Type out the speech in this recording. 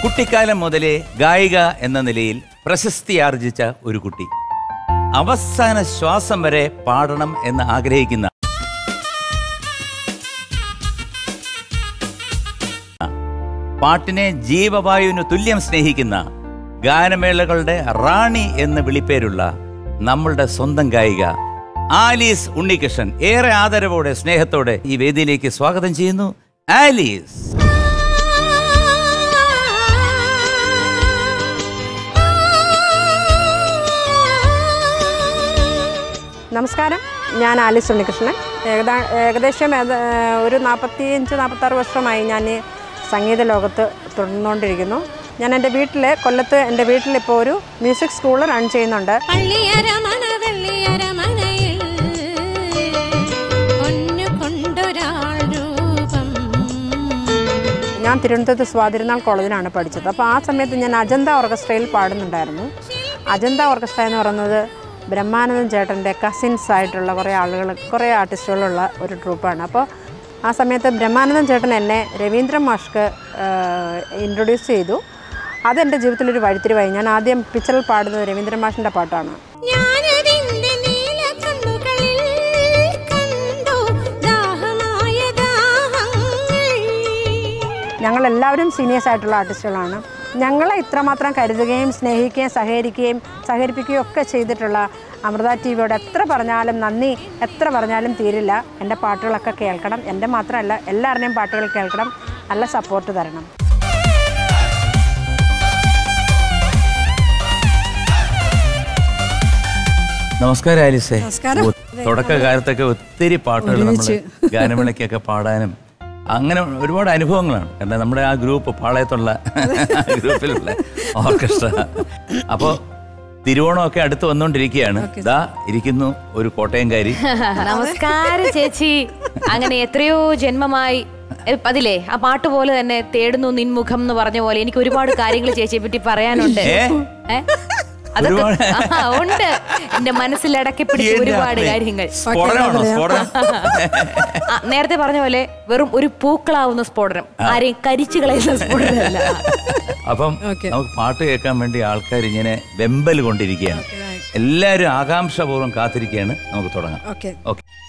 കുട്ടിക്കാലം മുതലേ ഗായിക എന്ന നിലയിൽ പ്രശസ്തി ആർജിച്ച ഒരു കുട്ടി അവസാന ശ്വാസം വരെ പാടണം എന്ന് ആഗ്രഹിക്കുന്ന പാട്ടിനെ ജീവവായുവിന് തുല്യം സ്നേഹിക്കുന്ന ഗാനമേളകളുടെ റാണി എന്ന് വിളിപ്പേരുള്ള നമ്മളുടെ സ്വന്തം ഗായിക ആലീസ് ഉണ്ണികൃഷ്ണൻ ഏറെ ആദരവോടെ സ്നേഹത്തോടെ ഈ വേദിയിലേക്ക് സ്വാഗതം ചെയ്യുന്നു ആലീസ് നമസ്കാരം ഞാൻ ആലിസ് ഉണ്ണികൃഷ്ണൻ ഏകദാ ഏകദേശം ഏത- ഒരു നാൽപ്പത്തിയഞ്ച് നാൽപ്പത്താറ് വർഷമായി ഞാൻ ഈ സംഗീത ലോകത്ത് തുടർന്നുകൊണ്ടിരിക്കുന്നു ഞാൻ എൻ്റെ വീട്ടിൽ കൊല്ലത്ത് എൻ്റെ വീട്ടിൽ ഇപ്പോൾ ഒരു മ്യൂസിക് സ്കൂൾ റൺ ചെയ്യുന്നുണ്ട് പള്ളിയരമന വെള്ളിയരമനയിൽ പൊന്നു കൊണ്ടൊരാൾ രൂപം ഞാൻ തിരുവനന്തപുരത്ത് സ്വാതിരുന്നാൾ കോളേജിലാണ് പഠിച്ചത് അപ്പോൾ ആ സമയത്ത് ഞാൻ അജന്ത ഓർക്കസ്ട്രയിൽ പാടുന്നുണ്ടായിരുന്നു അജന്ത ഓർക്കസ്ട്ര എന്ന് പറയുന്നത് ബ്രഹ്മാനന്ദൻ ചേട്ടൻ്റെ കസിൻസ് ആയിട്ടുള്ള കുറേ ആളുകൾ കുറേ ആർട്ടിസ്റ്റുകളുള്ള ഒരു ട്രൂപ്പാണ് അപ്പോൾ ആ സമയത്ത് ബ്രഹ്മാനന്ദൻ ചേട്ടൻ എന്നെ രവീന്ദ്ര മാഷ്ക്ക് ഇൻട്രൊഡ്യൂസ് ചെയ്തു അതെൻ്റെ ജീവിതത്തിലൊരു വഴിത്തിരിവായി ഞാൻ ആദ്യം പിക്ചറിൽ പാടുന്നത് രവീന്ദ്ര മാഷിൻ്റെ പാട്ടാണ് ഞാനതിന്റെ നീലക്കണ്ണുകളിൽ കണ്ടു ദാഹമായ ദാഹങ്ങൾ ഞങ്ങളെല്ലാവരും സീനിയേഴ്സ് ആയിട്ടുള്ള ആർട്ടിസ്റ്റുകളാണ് ഞങ്ങളെ ഇത്രമാത്രം കരുതുകയും സ്നേഹിക്കുകയും സഹകരിക്കുകയും സഹകരിപ്പിക്കുകയും ഒക്കെ ചെയ്തിട്ടുള്ള അമൃത ടി വിയോട് എത്ര പറഞ്ഞാലും നന്ദി എത്ര പറഞ്ഞാലും തീരില്ല എൻ്റെ പാട്ടുകളൊക്കെ കേൾക്കണം എൻ്റെ മാത്രമല്ല എല്ലാവരുടെയും പാട്ടുകൾ കേൾക്കണം നല്ല സപ്പോർട്ട് തരണം നമസ്കാരം ആലിസേ ഒ- തുടക്കകാലത്തൊക്കെ ഒത്തിരി പാട്ടുകൾ നമ്മൾ ഗാനമേളയ്ക്കൊക്കെ പാടാനും അങ്ങനെ ഒരുപാട് അനുഭവങ്ങളാണ് കാരണം നമ്മുടെ ആ ഗ്രൂപ്പ് പാളയത്തുള്ള ആ ഗ്രൂപ്പിലുള്ള ഓർക്കസ്ട്ര അപ്പോൾ തിരുവോണമൊക്കെ അടുത്ത് വന്നുകൊണ്ടിരിക്കുകയാണ് ഇതാ ഇരിക്കുന്നു ഒരു കോട്ടയംകാരി നമസ്കാരം ചേച്ചി അങ്ങനെ എത്രയോ ജന്മമായി എ, അതില്ലേ ആ പാട്ട് പോലെ തന്നെ തേടുന്നു നിൻമുഖം എന്ന് പറഞ്ഞ പോലെ എനിക്ക് ഒരുപാട് കാര്യങ്ങൾ ചേച്ചിയെ പറ്റി പറയാനുണ്ട് ഏ? ഏ? അതൊക്കെ ഒരുപാട്? ആ, ഉണ്ട് എന്റെ മനസ്സിൽ അടക്കി പിടിച്ച എന്റെ ഒരുപാട് അമ്മേ. കാര്യങ്ങൾ സ്ഫോടനമാണോ സ്ഫോടനം ആ, നേരത്തെ പറഞ്ഞ പോലെ വെറും ഒരു പൂക്കളാവുന്ന സ്ഫോടനം ആരെയും കരിച്ചു കളയുന്ന സ്ഫോടനമല്ല അപ്പം നമുക്ക് പാട്ട് കേൾക്കാൻ വേണ്ടി ആൾക്കാർ ഇങ്ങനെ വെമ്പൽ കൊണ്ടിരിക്കുകയാണ് എല്ലാവരും ആകാംക്ഷപൂർവ്വം കാത്തിരിക്കുകയാണ് നമുക്ക് തുടങ്ങാം ഓക്കെ ഓക്കെ